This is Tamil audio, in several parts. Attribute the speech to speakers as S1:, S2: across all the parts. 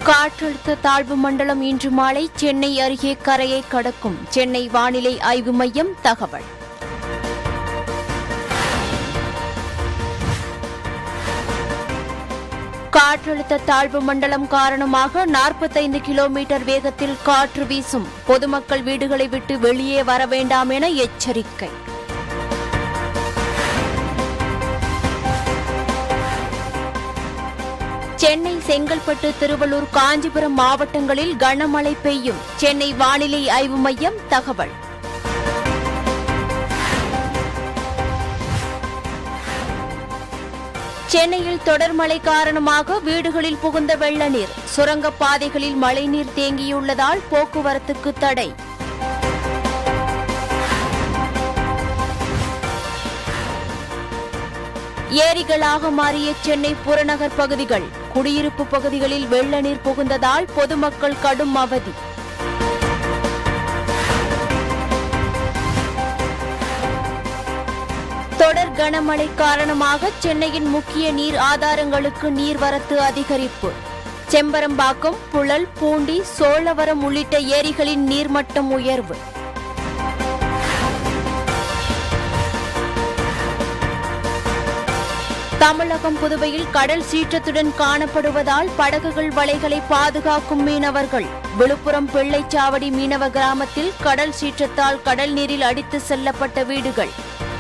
S1: காற்றழுத்த தாழ்வு மண்டலம் இன்று மாலை சென்னை அருகே கரையை கடக்கும் சென்னை வானிலை ஆய்வு மையம் தகவல் காற்றழுத்த தாழ்வு மண்டலம் காரணமாக நாற்பத்தைந்து கிலோமீட்டர் வேகத்தில் காற்று வீசும் பொதுமக்கள் வீடுகளை விட்டு வெளியே வர வேண்டாம் என எச்சரிக்கை சென்னை செங்கல்பட்டு திருவள்ளூர் காஞ்சிபுரம் மாவட்டங்களில் கனமழை பெய்யும் சென்னை வானிலை ஆய்வு மையம் தகவல் சென்னையில் தொடர் மழை காரணமாக வீடுகளில் புகுந்த வெள்ள நீர் சுரங்கப் பாதைகளில் மழைநீர் தேங்கியுள்ளதால் போக்குவரத்துக்கு தடை ஏரிகளாக மாறிய சென்னை புறநகர் பகுதிகள் குடியிருப்பு பகுதிகளில் வெள்ள நீர் புகுந்ததால் பொதுமக்கள் கடும் அவதி தொடர் கனமழை காரணமாக சென்னையின் முக்கிய நீர் ஆதாரங்களுக்கு நீர்வரத்து அதிகரிப்பு செம்பரம்பாக்கம் புழல் பூண்டி சோழவரம் உள்ளிட்ட ஏரிகளின் நீர்மட்டம் உயர்வு தமிழகம் புதுவையில் கடல் சீற்றத்துடன் காணப்படுவதால் படகுகள் வலைகளை பாதுகாக்கும் மீனவர்கள் விழுப்புரம் பிள்ளைச்சாவடி மீனவ கிராமத்தில் கடல் சீற்றத்தால் கடல் நீரில் அடித்து செல்லப்பட்ட வீடுகள்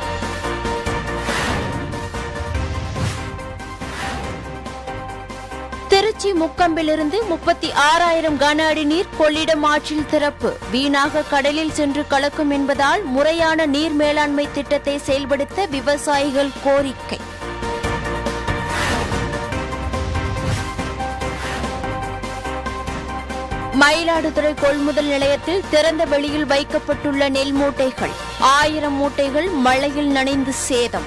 S1: திருச்சி முக்கம்பிலிருந்து முப்பத்தி ஆறாயிரம் கன அடி நீர் கொள்ளிடம் ஆற்றில் திறப்பு வீணாக கடலில் சென்று கலக்கும் என்பதால் முறையான நீர் மேலாண்மை திட்டத்தை செயல்படுத்த விவசாயிகள் கோரிக்கை மயிலாடுதுறை கொள்முதல் நிலையத்தில் திறந்த வெளியில் வைக்கப்பட்டுள்ள நெல் மூட்டைகள் ஆயிரம் மூட்டைகள் மழையில் நனைந்து சேதம்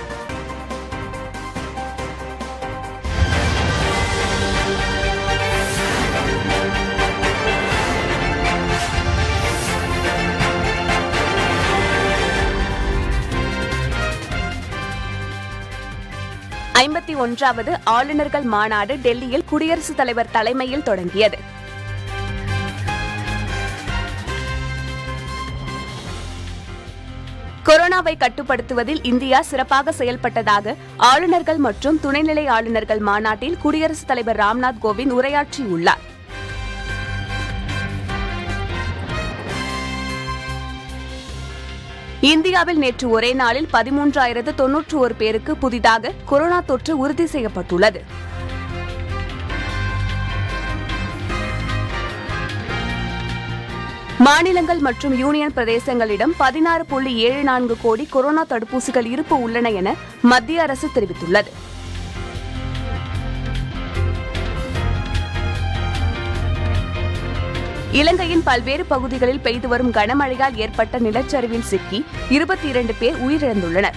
S2: ஐம்பத்தி ஒன்றாவது ஆளுநர்கள் மாநாடு டெல்லியில் குடியரசுத் தலைவர் தலைமையில் தொடங்கியது கொரோனாவை கட்டுப்படுத்துவதில் இந்தியா சிறப்பாக செயல்பட்டதாக ஆளுநர்கள் மற்றும் துணைநிலை ஆளுநர்கள் மாநாட்டில் குடியரசுத் தலைவர் ராம்நாத் கோவிந்த் உரையாற்றியுள்ளார் இந்தியாவில் நேற்று ஒரே நாளில் பதிமூன்றாயிரத்து தொன்னூற்று ஒரு பேருக்கு புதிதாக கொரோனா தொற்று உறுதி செய்யப்பட்டுள்ளது மாநிலங்கள் மற்றும் யூனியன் பிரதேசங்களிடம் பதினாறு புள்ளி ஏழு நான்கு கோடி கொரோனா தடுப்பூசிகள் இருப்பு உள்ளன என மத்திய அரசு தெரிவித்துள்ளது இலங்கையின் பல்வேறு பகுதிகளில் பெய்து வரும் கனமழையால் ஏற்பட்ட நிலச்சரிவில் சிக்கி இருபத்தி இரண்டு பேர் உயிரிழந்துள்ளனர்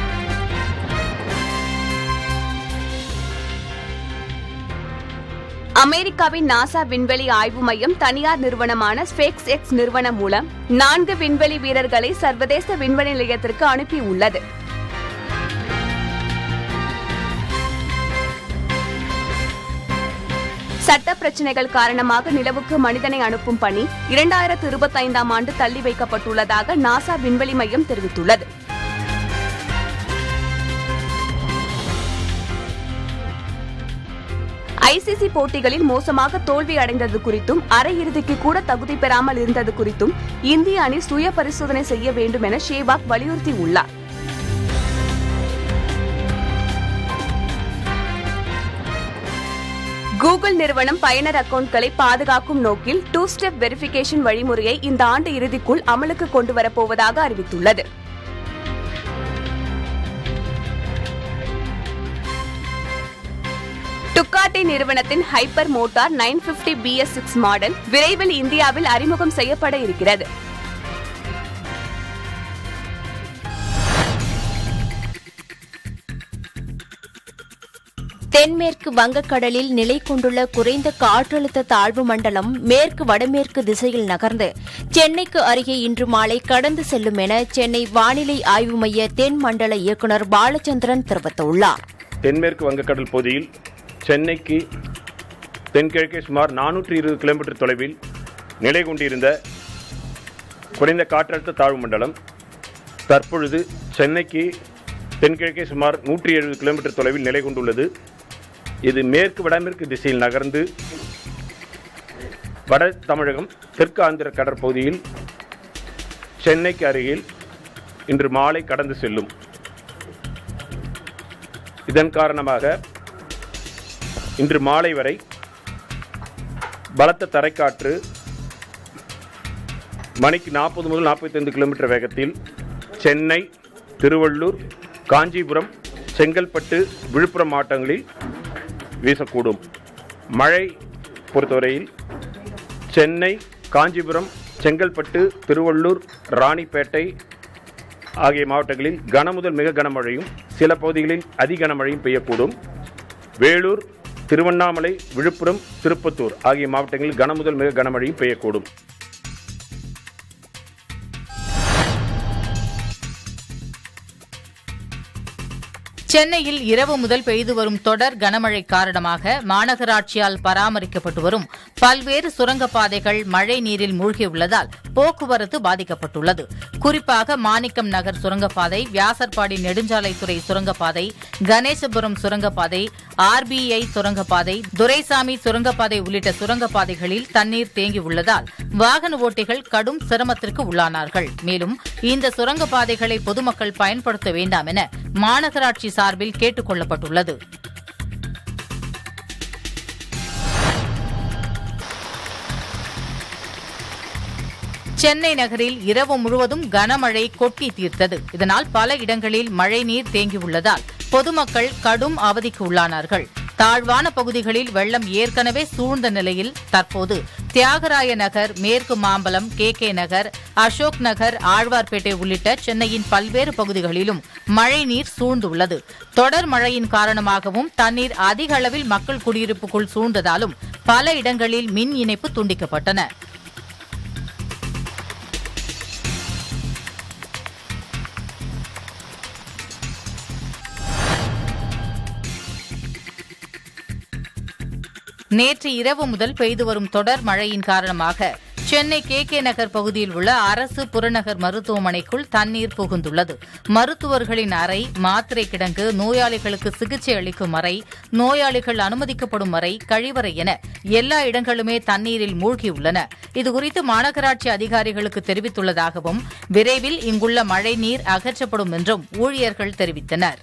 S2: அமெரிக்காவின் நாசா விண்வெளி ஆய்வு மையம் தனியார் நிறுவனமான ஸ்பேஸ் எக்ஸ் நிறுவனம் மூலம் நான்கு விண்வெளி வீரர்களை சர்வதேச விண்வெளி நிலையத்திற்கு அனுப்பியுள்ளது சட்ட பிரச்சினைகள் காரணமாக நிலவுக்கு மனிதனை அனுப்பும் பணி இரண்டாயிரத்து இருபத்தைந்தாம் ஆண்டு தள்ளி வைக்கப்பட்டுள்ளதாக நாசா விண்வெளி மையம் தெரிவித்துள்ளது ஐசிசி போட்டிகளில் மோசமாக தோல்வி அடைந்தது குறித்தும் அரையிறுதிக்கு கூட தகுதி பெறாமல் இருந்தது குறித்தும் இந்திய அணி சுய பரிசோதனை செய்ய வேண்டும் என ஷேபாக் வலியுறுத்தியுள்ளார் கூகுள் நிறுவனம் பயனர் அக்கவுண்ட்களை பாதுகாக்கும் நோக்கில் டூ ஸ்டெப் வெரிஃபிகேஷன் வழிமுறையை இந்த ஆண்டு இறுதிக்குள் அமலுக்கு கொண்டு வரப்போவதாக அறிவித்துள்ளது டுக்காட்டி நிறுவனத்தின் Hypermotard nine fifty BS six model விரைவில் இந்தியாவில் அறிமுகம் செய்யப்பட இருக்கிறது
S1: தென்மேற்கு வங்கக்கடலில் நிலை கொண்டுள்ள குறைந்த காற்றழுத்த தாழ்வு மண்டலம் மேற்கு வடமேற்கு திசையில் நகர்ந்து சென்னைக்கு அருகே இன்று மாலை கடந்து செல்லும் என சென்னை வானிலை ஆய்வு மைய தென் மண்டல இயக்குநர் பாலச்சந்திரன் தெரிவித்துள்ளார்
S3: தென்மேற்கு வங்கக்கடல் பகுதியில் சென்னைக்கு தென்கிழக்கே சுமார் நானூற்றி இருபது கிலோமீட்டர் தொலைவில் நிலை கொண்டிருந்த குறைந்த காற்றழுத்த தாழ்வு மண்டலம் தற்பொழுது சென்னைக்கு தென்கிழக்கே சுமார் நூற்றி எழுபது கிலோமீட்டர் தொலைவில் நிலை கொண்டுள்ளது இது மேற்கு வடமேற்கு திசையில் நகர்ந்து வட தமிழகம் தெற்கு ஆந்திர கடற்பகுதியில் சென்னைக்கு அருகில் இன்று மாலை கடந்து செல்லும் இதன் காரணமாக இன்று மாலை வரை பலத்த தரைக்காற்று மணிக்கு நாற்பது முதல் நாற்பத்தைந்து கிலோமீட்டர் வேகத்தில் சென்னை திருவள்ளூர் காஞ்சிபுரம் செங்கல்பட்டு விழுப்புரம் மாவட்டங்களில் வீசக்கூடும் மழை பொறுத்தவரையில் சென்னை காஞ்சிபுரம் செங்கல்பட்டு திருவள்ளூர் ராணிப்பேட்டை ஆகிய மாவட்டங்களில் கனமுதல் மிக கனமழையும் சில பகுதிகளில் அதி கனமழையும் பெய்யக்கூடும் வேலூர் திருவண்ணாமலை விழுப்புரம் திருப்பத்தூர் ஆகிய மாவட்டங்களில் கனமுதல் மிக கனமழையும் பெய்யக்கூடும்
S4: சென்னையில் இரவு முதல் பெய்து வரும் தொடர் கனமழை காரணமாக மாநகராட்சியால் பராமரிக்கப்பட்டு வரும் பல்வேறு சுரங்கப்பாதைகள் மழை நீரில் மூழ்கியுள்ளதால் போக்குவரத்து பாதிக்கப்பட்டுள்ளது குறிப்பாக மாணிக்கம் நகர் சுரங்கப்பாதை வியாசர்பாடி நெடுஞ்சாலைத்துறை சுரங்கப்பாதை கணேசபுரம் சுரங்கப்பாதை ஆர்பிஐ சுரங்கப்பாதை துரைசாமி சுரங்கப்பாதை உள்ளிட்ட சுரங்கப்பாதைகளில் தண்ணீர் தேங்கியுள்ளதால் வாகன ஓட்டிகள் கடும் சிரமத்திற்கு உள்ளானார்கள் மேலும் இந்த சுரங்கப்பாதைகளை பொதுமக்கள் பயன்படுத்த வேண்டாம் என மாநகராட்சி சார்பில் கேட்டுக் கொள்ளப்பட்டுள்ளது சென்னை நகரில் இரவு முழுவதும் கனமழை கொட்டி தீர்த்தது இதனால் பல இடங்களில் மழைநீர் தேங்கியுள்ளதால் பொதுமக்கள் கடும் அவதிக்கு உள்ளானார்கள் தாழ்வான பகுதிகளில் வெள்ளம் ஏற்கனவே சூழ்ந்த நிலையில் தற்போது தியாகராய நகர் மேற்கு மாம்பலம் கே கே நகர் அசோக் நகர் ஆழ்வார்பேட்டை உள்ளிட்ட சென்னையின் பல்வேறு பகுதிகளிலும் மழைநீர் சூழ்ந்துள்ளது தொடர் மழையின் காரணமாகவும் தண்ணீர் அதிக அளவில் மக்கள் குடியிருப்புக்குள் சூழ்ந்ததாலும் பல இடங்களில் மின் இணைப்பு துண்டிக்கப்பட்டன நேற்று இரவு முதல் பெய்து வரும் தொடர் மழையின் காரணமாக சென்னை கே கே நகர் பகுதியில் உள்ள அரசு புறநகர் மருத்துவமனைக்குள் தண்ணீர் புகுந்துள்ளது மருத்துவர்களின் அறை மாத்திரை கிடங்கு நோயாளிகளுக்கு சிகிச்சை அளிக்கும் அறை நோயாளிகள் அனுமதிக்கப்படும் அறை கழிவறை என எல்லா இடங்களுமே தண்ணீரில் மூழ்கியுள்ளன இதுகுறித்து மாநகராட்சி அதிகாரிகளுக்கு தெரிவித்துள்ளதாகவும் விரைவில் இங்குள்ள மழைநீர் அகற்றப்படும் என்றும் ஊழியர்கள் தெரிவித்தனர்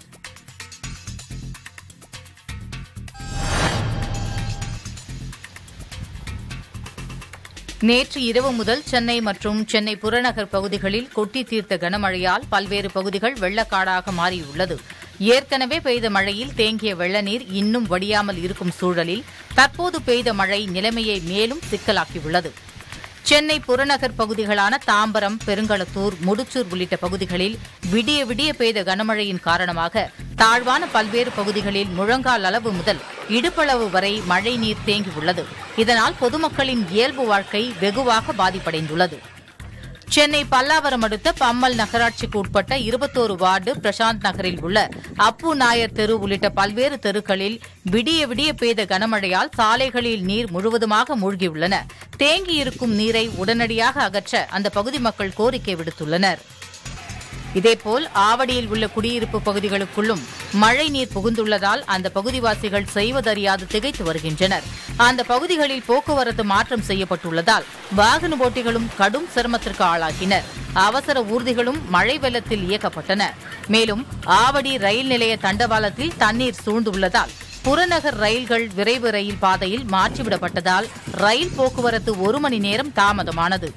S4: நேற்று இரவு முதல் சென்னை மற்றும் சென்னை புறநகர் பகுதிகளில் கொட்டி தீர்த்த கனமழையால் பல்வேறு பகுதிகள் வெள்ளக்காடாக மாறியுள்ளது ஏற்கனவே பெய்த மழையில் தேங்கிய வெள்ளநீர் இன்னும் வடியாமல் இருக்கும் சூழலில் தற்போது பெய்த மழை நிலைமையை மேலும் சிக்கலாக்கியுள்ளது சென்னை புறநகர் பகுதிகளான தாம்பரம் பெருங்களத்தூர் முடிச்சூர் உள்ளிட்ட பகுதிகளில் விடிய விடிய பெய்த கனமழையின் காரணமாக தாழ்வான பல்வேறு பகுதிகளில் முழங்கால் அளவு முதல் இடுப்பளவு வரை மழை நீர் தேங்கியுள்ளது இதனால் பொதுமக்களின் இயல்பு வாழ்க்கை வெகுவாக பாதிப்படைந்துள்ளது சென்னை பல்லாவரம் அடுத்த பம்மல் நகராட்சிக்கு உட்பட்ட இருபத்தோரு வார்டு பிரசாந்த் நகரில் உள்ள அப்பு நாயர் தெரு உள்ளிட்ட பல்வேறு தெருக்களில் விடிய விடிய பெய்த கனமழையால் சாலைகளில் நீர் முழுவதுமாக மூழ்கியுள்ளன தேங்கியிருக்கும் நீரை உடனடியாக அகற்ற அந்த பகுதி மக்கள் கோரிக்கை விடுத்துள்ளனர் இதேபோல் ஆவடியில் உள்ள குடியிருப்பு பகுதிகளுக்குள்ளும் மழை நீர் புகுந்துள்ளதால் அந்த பகுதிவாசிகள் செய்வதறியாது திகைத்து வருகின்றனர் அந்த பகுதிகளில் போக்குவரத்து மாற்றம் செய்யப்பட்டுள்ளதால் வாகன ஓட்டிகளும் கடும் சிரமத்திற்கு ஆளாகினர் அவசர ஊர்திகளும் மழை வெள்ளத்தில் இயக்கப்பட்டன மேலும் ஆவடி ரயில் நிலைய தண்டவாளத்தில் தண்ணீர் சூழ்ந்துள்ளதால் புறநகர் ரயில்கள் விரைவு ரயில் பாதையில் மாற்றிவிடப்பட்டதால் ரயில் போக்குவரத்து ஒரு மணி நேரம் தாமதமானது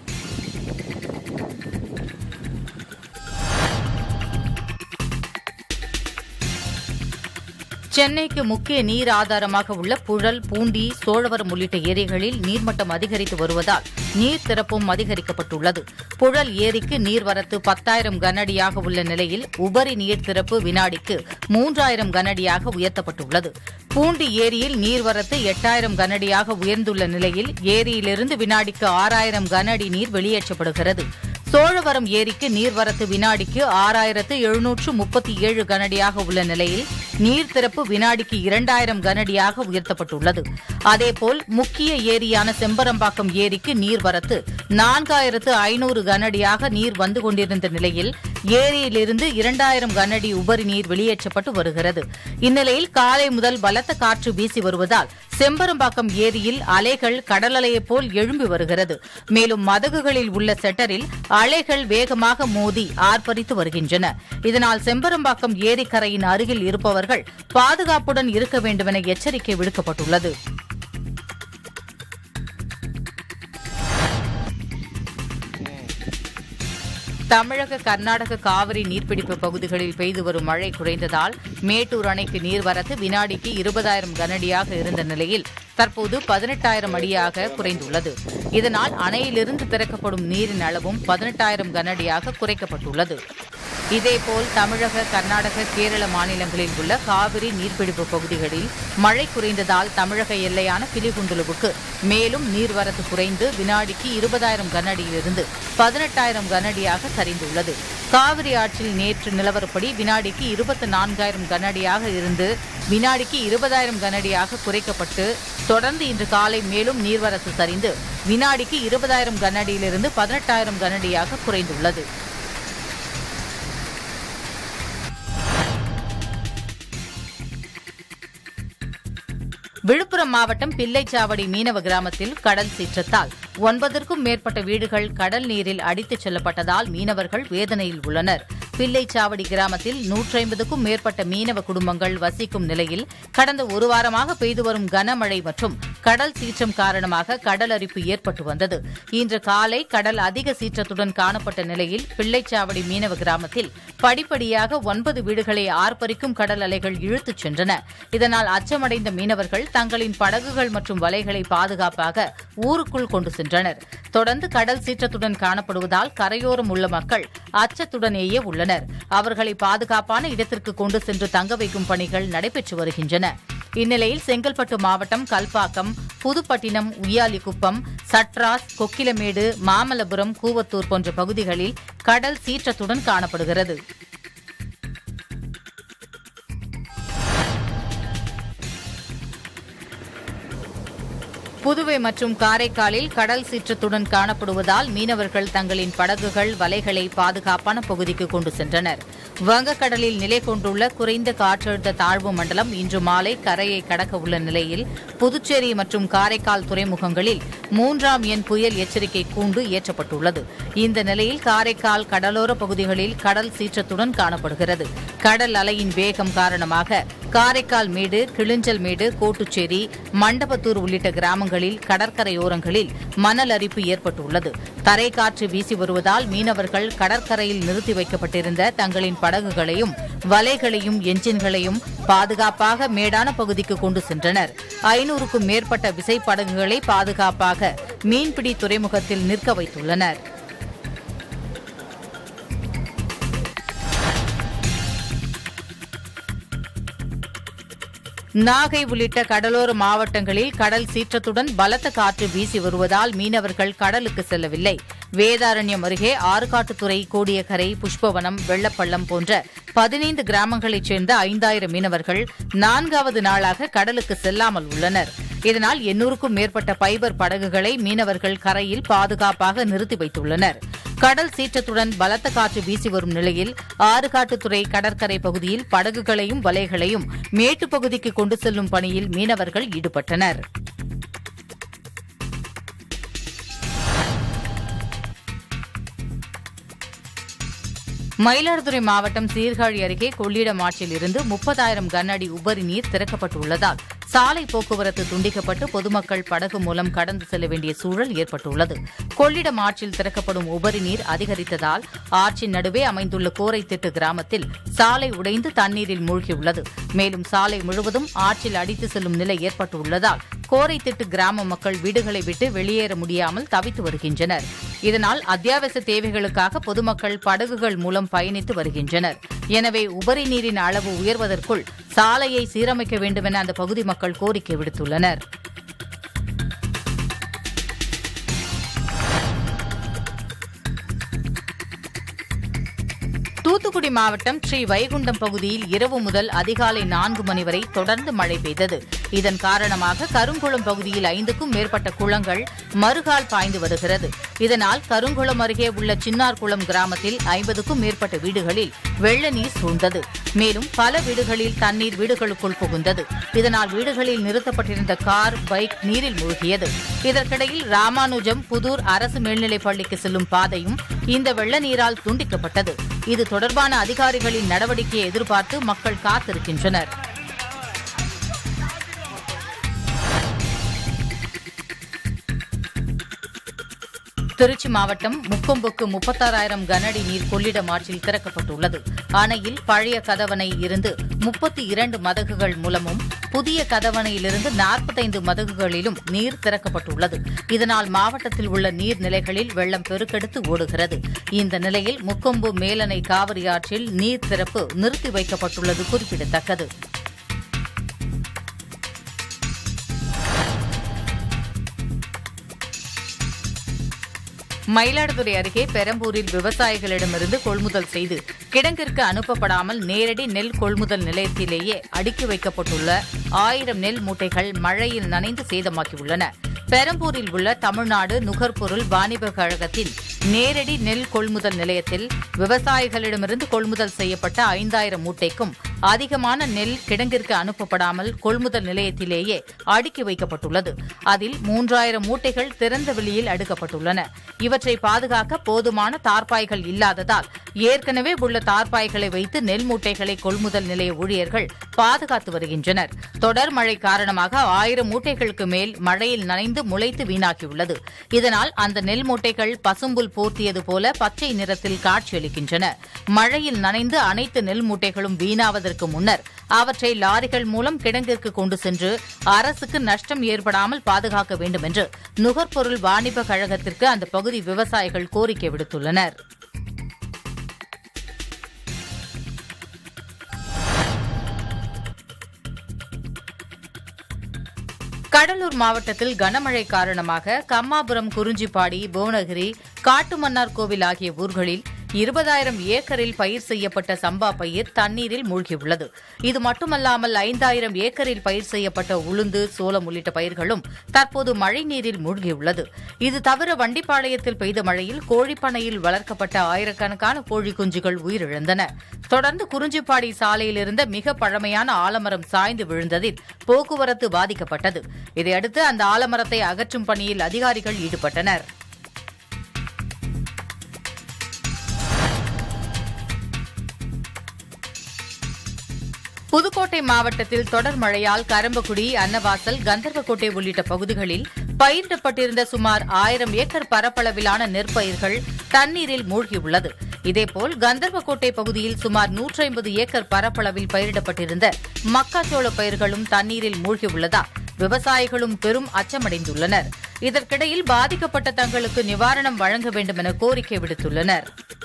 S4: சென்னைக்கு முக்கிய நீர் ஆதாரமாக உள்ள புழல் பூண்டி சோழவரம் உள்ளிட்ட ஏரிகளில் நீர்மட்டம் அதிகரித்து வருவதால் நீர் திறப்பும் அதிகரிக்கப்பட்டுள்ளது புழல் ஏரிக்கு நீர்வரத்து பத்தாயிரம் கனஅடியாக உள்ள நிலையில் உபரி நீர் திறப்பு வினாடிக்கு மூன்றாயிரம் கனஅடியாக உயர்த்தப்பட்டுள்ளது பூண்டி ஏரியில் நீர்வரத்து எட்டாயிரம் கனஅடியாக உயர்ந்துள்ள நிலையில் ஏரியிலிருந்து வினாடிக்கு ஆறாயிரம் கன அடி நீர் வெளியேற்றப்படுகிறது சோழவரம் ஏரிக்கு நீர்வரத்து வினாடிக்கு ஆறாயிரத்து எழுநூற்று முப்பத்தி ஏழு கனடியாக உள்ள நிலையில் நீர் திறப்பு வினாடிக்கு இரண்டாயிரம் கனடியாக உயர்த்தப்பட்டுள்ளது அதேபோல் முக்கிய ஏரியான செம்பரம்பாக்கம் ஏரிக்கு நீர்வரத்து நான்காயிரத்து ஐநூறு கனடியாக நீர் வந்து கொண்டிருந்த நிலையில் ஏரியிலிருந்து இரண்டாயிரம் கனஅடி உபரி நீர் வெளியேற்றப்பட்டு வருகிறது இந்நிலையில் காலை முதல் பலத்த காற்று வீசி வருவதால் செம்பரம்பாக்கம் ஏரியில் அலைகள் கடல் அலையைப் போல் எழும்பி வருகிறது மேலும் மதகுகளில் உள்ள செட்டரில் அலைகள் வேகமாக மோதி ஆர்ப்பரித்து வருகின்றன இதனால் செம்பரம்பாக்கம் ஏரிக்கரையின் அருகில் இருப்பவர்கள் பாதுகாப்புடன் இருக்க வேண்டுமென எச்சரிக்கை விடுக்கப்பட்டுள்ளது தமிழக கர்நாடக காவிரி நீர்பிடிப்பு பகுதிகளில் பெய்து வரும் மழை குறைந்ததால் மேட்டூர் அணைக்கு நீர்வரத்து வினாடிக்கு இருபதாயிரம் கனஅடியாக இருந்த நிலையில் தற்போது பதினெட்டாயிரம் அடியாக குறைந்துள்ளது இதனால் அணையிலிருந்து திறக்கப்படும் நீரின் அளவும் பதினெட்டாயிரம் கனஅடியாக குறைக்கப்பட்டுள்ளது இதேபோல் தமிழக கர்நாடக கேரள மாநிலங்களில் உள்ள காவிரி நீர்பிடிப்பு பகுதிகளில் மழை குறைந்ததால் தமிழக எல்லையான பிலிகுண்டுலுவுக்கு மேலும் நீர்வரத்து குறைந்து வினாடிக்கு இருபதாயிரம் கனஅடியிலிருந்து பதினெட்டாயிரம் கனஅடியாக சரிந்துள்ளது காவிரி ஆற்றில் நேற்று நிலவரப்படி வினாடிக்கு இருபத்தி நான்காயிரம் கனஅடியாக இருந்து வினாடிக்கு இருபதாயிரம் கனஅடியாக குறைக்கப்பட்டு தொடர்ந்து இன்று காலை மேலும் நீர்வரத்து சரிந்து வினாடிக்கு இருபதாயிரம் கனஅடியிலிருந்து பதினெட்டாயிரம் கனஅடியாக குறைந்துள்ளது விழுப்புரம் மாவட்டம் பிள்ளைச்சாவடி மீனவ கிராமத்தில் கடல் சீற்றத்தால் ஒன்பதற்கும் மேற்பட்ட வீடுகள் கடல் நீரில் அடித்துச் செல்லப்பட்டதால் மீனவர்கள் வேதனையில் உள்ளனர் பிள்ளைச்சாவடி கிராமத்தில் நூற்றி ஐம்பதுக்கும் மேற்பட்ட மீனவ குடும்பங்கள் வசிக்கும் நிலையில் கடந்த ஒரு வாரமாக பெய்து வரும் கனமழை மற்றும் கடல் சீற்றம் காரணமாக கடல் அரிப்பு ஏற்பட்டு வந்தது இன்று காலை கடல் அதிக சீற்றத்துடன் காணப்பட்ட நிலையில் பிள்ளைச்சாவடி மீனவ கிராமத்தில் படிப்படியாக ஒன்பது வீடுகளை ஆர்ப்பரிக்கும் கடல் அலைகள் இழுத்துச் சென்றன இதனால் அச்சமடைந்த மீனவர்கள் தங்களின் படகுகள் மற்றும் வலைகளை பாதுகாப்பாக ஊருக்குள் கொண்டு சென்றனர் தொடர்ந்து கடல் சீற்றத்துடன் காணப்படுவதால் கரையோரம் உள்ள மக்கள் அச்சத்துடனேயே உள்ளனர் அவர்களை பாதுகாப்பான இடத்திற்கு கொண்டு சென்று தங்க வைக்கும் பணிகள் நடைபெற்று வருகின்றன இந்நிலையில் செங்கல்பட்டு மாவட்டம் கல்பாக்கம் புதுப்பட்டினம் உய்யாலிக்குப்பம் சட்ராஸ் கொக்கிலமேடு மாமல்லபுரம் கூவத்தூர் போன்ற பகுதிகளில் கடல் சீற்றத்துடன் காணப்படுகிறது புதுவை மற்றும் காரைக்காலில் கடல் சீற்றத்துடன் காணப்படுவதால் மீனவர்கள் தங்களின் படகுகள் வலைகளை பாதுகாப்பான பகுதிக்கு கொண்டு சென்றனர் வங்கக்கடலில் நிலை கொண்டுள்ள குறைந்த காற்றழுத்த தாழ்வு மண்டலம் இன்று மாலை கரையை கடக்க உள்ள நிலையில் புதுச்சேரி மற்றும் காரைக்கால் துறைமுகங்களில் மூன்றாம் எண் புயல் எச்சரிக்கை கூண்டு ஏற்றப்பட்டுள்ளது இந்த நிலையில் காரைக்கால் கடலோர பகுதிகளில் கடல் சீற்றத்துடன் காணப்படுகிறது கடல் அலையின் வேகம் காரணமாக காரைக்கால் மேடு கிளிஞ்சல் மேடு கோட்டுச்சேரி மண்டபத்தூர் உள்ளிட்ட கிராமங்களில் கடற்கரையோரங்களில் மணல் அரிப்பு ஏற்பட்டுள்ளது தரைக்காற்று வீசி வருவதால் மீனவர்கள் கடற்கரையில் நிறுத்தி வைக்கப்பட்டிருந்த தங்களின் படகுகளையும் வலைகளையும் என்ஜின்களையும் பாதுகாப்பாக மேடான பகுதிக்கு கொண்டு சென்றனர் ஐநூறுக்கும் மேற்பட்ட விசைப்படகுகளை பாதுகாப்பாக மீன்பிடி துறைமுகத்தில் நிற்க வைத்துள்ளனர் நாகை உள்ளிட்ட கடலோர மாவட்டங்களில் கடல் சீற்றத்துடன் பலத்த காற்று வீசி வருவதால் மீனவர்கள் கடலுக்கு செல்லவில்லை வேதாரண்யம் அருகே ஆறுகாட்டுத்துறை கோடியக்கரை புஷ்பவனம் வெள்ளப்பள்ளம் போன்ற பதினைந்து கிராமங்களைச் சேர்ந்த ஐந்தாயிரம் மீனவர்கள் நான்காவது நாளாக கடலுக்கு செல்லாமல் உள்ளனர் இதனால் எண்ணூறுக்கும் மேற்பட்ட பைபர் படகுகளை மீனவர்கள் கரையில் பாதுகாப்பாக நிறுத்தி வைத்துள்ளனர் கடல் சீற்றத்துடன் பலத்த காற்று வீசி வரும் நிலையில் ஆறுகாட்டுத்துறை கடற்கரை பகுதியில் படகுகளையும் வலைகளையும் மேட்டுப் பகுதிக்கு கொண்டு செல்லும் பணியில் மீனவர்கள் ஈடுபட்டனர் மயிலாடுதுறை மாவட்டம் சீர்காழி அருகே கொள்ளிடம் ஆற்றில் இருந்து முப்பதாயிரம் கன அடி உபரி நீர் திறக்கப்பட்டுள்ளதால் சாலை போக்குவரத்து துண்டிக்கப்பட்டு பொதுமக்கள் படகு மூலம் கடந்து செல்ல வேண்டிய சூழல் ஏற்பட்டுள்ளது கொள்ளிடம் ஆற்றில் திறக்கப்படும் உபரி நீர் அதிகரித்ததால் ஆற்றின் நடுவே அமைந்துள்ள கோரைத்திட்டு கிராமத்தில் சாலை உடைந்து தண்ணீரில் மூழ்கியுள்ளது மேலும் சாலை முழுவதும் ஆற்றில் அடித்து செல்லும் நிலை ஏற்பட்டுள்ளதால் கோரைத்திட்டு கிராம மக்கள் வீடுகளை விட்டு வெளியேற முடியாமல் தவித்து வருகின்றனர் இதனால் அத்தியாவசிய தேவைகளுக்காக பொதுமக்கள் படகுகள் மூலம் பயணித்து வருகின்றனர் எனவே உபரி நீரின் அளவு உயர்வதற்குள் சாலையை சீரமைக்க வேண்டுமென அந்த பகுதி மக்கள் கோரிக்கை விடுத்துள்ளனர் தூத்துக்குடி மாவட்டம் ஸ்ரீ வைகுண்டம் பகுதியில் இரவு முதல் அதிகாலை நான்கு மணி வரை தொடர்ந்து மழை பெய்தது இதன் காரணமாக கருங்குளம் பகுதியில் ஐந்துக்கும் மேற்பட்ட குளங்கள் மறுகால் பாய்ந்து வருகிறது இதனால் கருங்குளம் அருகே உள்ள சின்னார்குளம் கிராமத்தில் ஐம்பதுக்கும் மேற்பட்ட வீடுகளில் வெள்ள நீர் சூழ்ந்தது மேலும் பல வீடுகளில் தண்ணீர் வீடுகளுக்குள் புகுந்தது இதனால் வீடுகளில் நிறுத்தப்பட்டிருந்த கார் பைக் நீரில் மூழ்கியது இதற்கிடையில் ராமானுஜம் புதூர் அரசு மேல்நிலைப் பள்ளிக்கு செல்லும் பாதையும் இந்த வெள்ள நீரால் துண்டிக்கப்பட்டது இது தொடர்பான அதிகாரிகளின் நடவடிக்கையை எதிர்பார்த்து மக்கள் காத்திருக்கின்றனர் திருச்சி மாவட்டம் முக்கொம்புக்கு முப்பத்தாறாயிரம் கனஅடி நீர் கொள்ளிடம் ஆற்றில் திறக்கப்பட்டுள்ளது அணையில் பழைய கதவணை இருந்து முப்பத்தி இரண்டு மதகுகள் மூலமும் புதிய கதவணையிலிருந்து நாற்பத்தைந்து மதகுகளிலும் நீர் திறக்கப்பட்டுள்ளது இதனால் மாவட்டத்தில் உள்ள நீர்நிலைகளில் வெள்ளம் பெருக்கெடுத்து ஓடுகிறது இந்த நிலையில் முக்கொம்பு மேலணை காவிரி ஆற்றில் நீர் திறப்பு நிறுத்தி வைக்கப்பட்டுள்ளது குறிப்பிடத்தக்கது மயிலாடுதுறை அருகே பெரம்பூரில் விவசாயிகளிடமிருந்து கொள்முதல் செய்து கிடங்கிற்கு அனுப்பப்படாமல் நேரடி நெல் கொள்முதல் நிலையத்திலேயே அடுக்கி வைக்கப்பட்டுள்ள ஆயிரம் நெல் மூட்டைகள் மழையில் நனைந்து சேதமாக்கியுள்ளன பெரம்பூரில் உள்ள தமிழ்நாடு நுகர்பொருள் வாணிப கழகத்தின் நேரடி நெல் கொள்முதல் நிலையத்தில் விவசாயிகளிடமிருந்து கொள்முதல் செய்யப்பட்ட ஐந்தாயிரம் மூட்டைக்கும் அதிகமான நெல் கிடங்கிற்கு அனுப்பப்படாமல் கொள்முதல் நிலையத்திலேயே அடுக்கி வைக்கப்பட்டுள்ளது அதில் மூன்றாயிரம் மூட்டைகள் திறந்த வெளியில் அடுக்கப்பட்டுள்ளன இவற்றை பாதுகாக்க போதுமான தார்பாய்கள் இல்லாததால் ஏற்கனவே உள்ள தார்பாய்களை வைத்து நெல் மூட்டைகளை கொள்முதல் நிலைய ஊழியர்கள் பாதுகாத்து வருகின்றனர் தொடர் மழை காரணமாக ஆயிரம் மூட்டைகளுக்கு மேல் மழையில் நனைந்து முளைத்து வீணாகியுள்ளது இதனால் அந்த நெல் மூட்டைகள் பசும்புல் போர்த்தியது போல பச்சை நிறத்தில் காட்சியளிக்கின்றன மழையில் நனைந்து அனைத்து நெல் மூட்டைகளும் வீணாவதற்கு முன்னர் அவற்றை லாரிகள் மூலம் கிடங்கிற்கு கொண்டு சென்று அரசுக்கு நஷ்டம் ஏற்படாமல் பாதுகாக்க வேண்டும் என்று நுகர்பொருள் வாணிப கழகத்திற்கு அந்த பகுதி விவசாயிகள் கோரிக்கை விடுத்துள்ளனர் கடலூர் மாவட்டத்தில் கனமழை காரணமாக கம்மாபுரம் குறிஞ்சிப்பாடி புவனகிரி காட்டுமன்னார் கோவில் ஆகிய ஊர்களில் இருபதாயிரம் ஏக்கரில் பயிர் செய்யப்பட்ட சம்பா பயிர் தண்ணீரில் மூழ்கியுள்ளது இது மட்டுமல்லாமல் ஐந்தாயிரம் ஏக்கரில் பயிர் செய்யப்பட்ட உளுந்து சோளம் உள்ளிட்ட பயிர்களும் தற்போது மழை நீரில் மூழ்கியுள்ளது இது தவிர வண்டிப்பாளையத்தில் பெய்த மழையில் கோழிப்பண்ணையில் வளர்க்கப்பட்ட ஆயிரக்கணக்கான கோழி குஞ்சுகள் உயிரிழந்தன தொடர்ந்து குறிஞ்சிப்பாடி சாலையில் இருந்த மிக பழமையான ஆலமரம் சாய்ந்து விழுந்ததில் போக்குவரத்து பாதிக்கப்பட்டது இதையடுத்து அந்த ஆலமரத்தை அகற்றும் பணியில் அதிகாரிகள் ஈடுபட்டனர் புதுக்கோட்டை மாவட்டத்தில் தொடர் மழையால் கரம்பக்குடி அன்னவாசல் கந்தர்வக்கோட்டை உள்ளிட்ட பகுதிகளில் பயிரிடப்பட்டிருந்த சுமார் ஆயிரம் ஏக்கர் பரப்பளவிலான நெற்பயிர்கள் தண்ணீரில் மூழ்கியுள்ளது இதேபோல் கந்தர்வக்கோட்டை பகுதியில் சுமார் நூற்றி ஐம்பது ஏக்கர் பரப்பளவில் பயிரிடப்பட்டிருந்த மக்காச்சோள பயிர்களும் தண்ணீரில் மூழ்கியுள்ளதால் விவசாயிகளும் பெரும் அச்சமடைந்துள்ளனர் இதற்கிடையில் பாதிக்கப்பட்ட தங்களுக்கு நிவாரணம் வழங்க வேண்டும் என கோரிக்கை விடுத்துள்ளனர்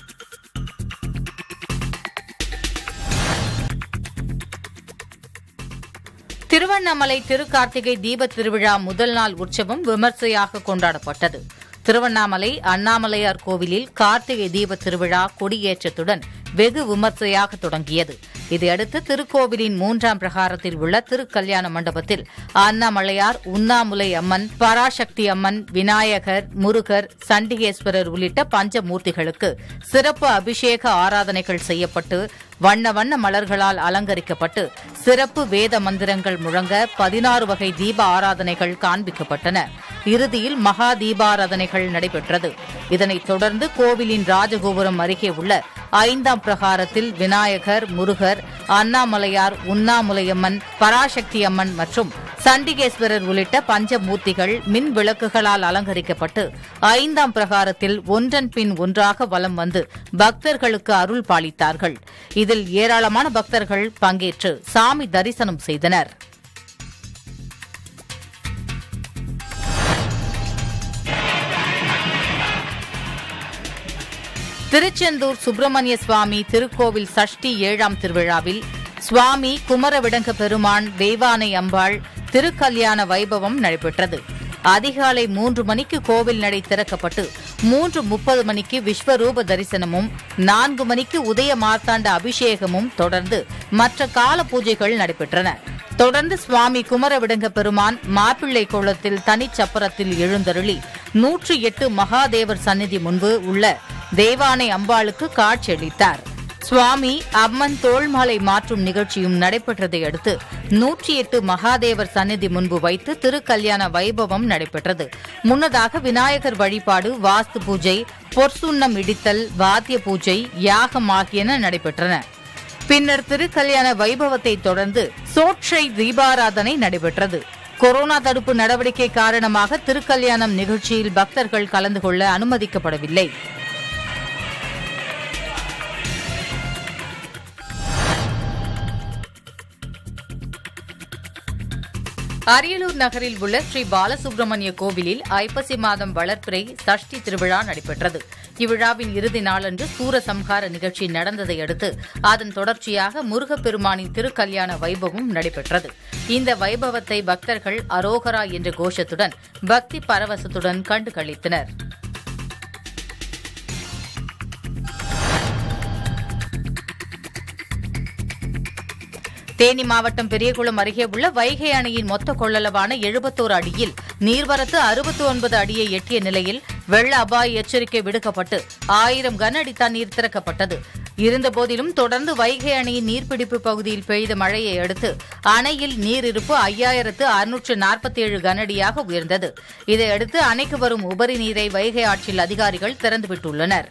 S4: திருவண்ணாமலை திருக்கார்த்திகை தீப திருவிழா முதல் நாள் உற்சவம் விமர்சையாக கொண்டாடப்பட்டது திருவண்ணாமலை அண்ணாமலையார் கோவிலில் கார்த்திகை தீப திருவிழா கொடியேற்றத்துடன் வெகு விமர்சையாக தொடங்கியது இதையடுத்து திருக்கோவிலின் மூன்றாம் பிரகாரத்தில் உள்ள திருக்கல்யாண மண்டபத்தில் அண்ணாமலையார் உண்ணாமுலை அம்மன் பராசக்தி அம்மன் விநாயகர் முருகர் சண்டிகேஸ்வரர் உள்ளிட்ட பஞ்சமூர்த்திகளுக்கு சிறப்பு அபிஷேக ஆராதனைகள் செய்யப்பட்டு வண்ண வண்ண மலர்களால் அலங்கரிக்கப்பட்டு சிறப்பு வேத மந்திரங்கள் முழங்க பதினாறு வகை தீப ஆராதனைகள் காண்பிக்கப்பட்டன இறுதியில் மகா தீபாராதனைகள் நடைபெற்றது இதனைத் தொடர்ந்து கோவிலின் ராஜகோபுரம் அருகே உள்ள ஐந்தாம் பிரகாரத்தில் விநாயகர் முருகர் அண்ணாமலையார் உண்ணாமுலையம்மன் பராசக்தி அம்மன் மற்றும் சண்டிகேஸ்வரர் உள்ளிட்ட பஞ்சமூர்த்திகள் மின் விளக்குகளால் அலங்கரிக்கப்பட்டு ஐந்தாம் பிரகாரத்தில் ஒன்றன் பின் ஒன்றாக வலம் வந்து பக்தர்களுக்கு அருள் பாலித்தார்கள் இதில் ஏராளமான பக்தர்கள் பங்கேற்று சாமி தரிசனம் செய்தனர் திருச்செந்தூர் சுப்பிரமணிய சுவாமி திருக்கோவில் சஷ்டி ஏழாம் திருவிழாவில் சுவாமி குமரவிடங்க பெருமான் தெய்வானை அம்பாள் திருக்கல்யாண வைபவம் நடைபெற்றது அதிகாலை மூன்று மணிக்கு கோவில் நடை திறக்கப்பட்டு மூன்று முப்பது மணிக்கு விஸ்வரூப தரிசனமும் நான்கு மணிக்கு உதய மார்த்தாண்ட அபிஷேகமும் தொடர்ந்து மற்ற கால பூஜைகள் நடைபெற்றன தொடர்ந்து சுவாமி குமரவிடங்க பெருமான் மாப்பிள்ளை குளத்தில் தனிச்சப்பரத்தில் எழுந்தருளி நூற்றி எட்டு மகாதேவர் சந்நிதி முன்பு உள்ள தேவானை அம்பாளுக்கு காட்சியளித்தார் சுவாமி அம்மன் தோள்மாலை மாற்றும் நிகழ்ச்சியும் நடைபெற்றதை அடுத்து நூற்றி எட்டு மகாதேவர் சந்நிதி முன்பு வைத்து திருக்கல்யாண வைபவம் நடைபெற்றது முன்னதாக விநாயகர் வழிபாடு வாஸ்து பூஜை பொற்சுண்ணம் இடித்தல் வாத்திய பூஜை யாகம் ஆகியன நடைபெற்றன பின்னர் திருக்கல்யாண வைபவத்தை தொடர்ந்து சோற்றை தீபாராதனை நடைபெற்றது கொரோனா தடுப்பு நடவடிக்கை காரணமாக திருக்கல்யாணம் நிகழ்ச்சியில் பக்தர்கள் கலந்து கொள்ள அனுமதிக்கப்படவில்லை அரியலூர் நகரில் உள்ள ஸ்ரீ பாலசுப்ரமணிய கோவிலில் ஐப்பசி மாதம் வளர்ப்பிறை சஷ்டி திருவிழா நடைபெற்றது இவ்விழாவின் இறுதி நாளன்று சூரசம்ஹார நிகழ்ச்சி நடந்ததை அடுத்து அதன் தொடர்ச்சியாக முருகப்பெருமானின் திருக்கல்யாண வைபவம் நடைபெற்றது இந்த வைபவத்தை பக்தர்கள் அரோகரா என்ற கோஷத்துடன் பக்தி பரவசத்துடன் கண்டு களித்தனர் தேனி மாவட்டம் பெரியகுளம் அருகே உள்ள வைகை அணையின் மொத்த கொள்ளளவான எழுபத்தோரு அடியில் நீர்வரத்து அறுபத்தி ஒன்பது அடியை எட்டிய நிலையில் வெள்ள அபாய எச்சரிக்கை விடுக்கப்பட்டு ஆயிரம் கன அடி தண்ணீர் திறக்கப்பட்டது இருந்தபோதிலும் தொடர்ந்து வைகை அணையின் நீர்பிடிப்பு பகுதியில் பெய்த மழையை அடுத்து அணையில் நீர் இருப்பு ஐயாயிரத்து அறுநூற்று நாற்பத்தி ஏழு கனஅடியாக உயர்ந்தது இதையடுத்து அணைக்கு வரும் உபரி நீரை வைகை ஆற்றில் அதிகாரிகள் திறந்துவிட்டுள்ளனர்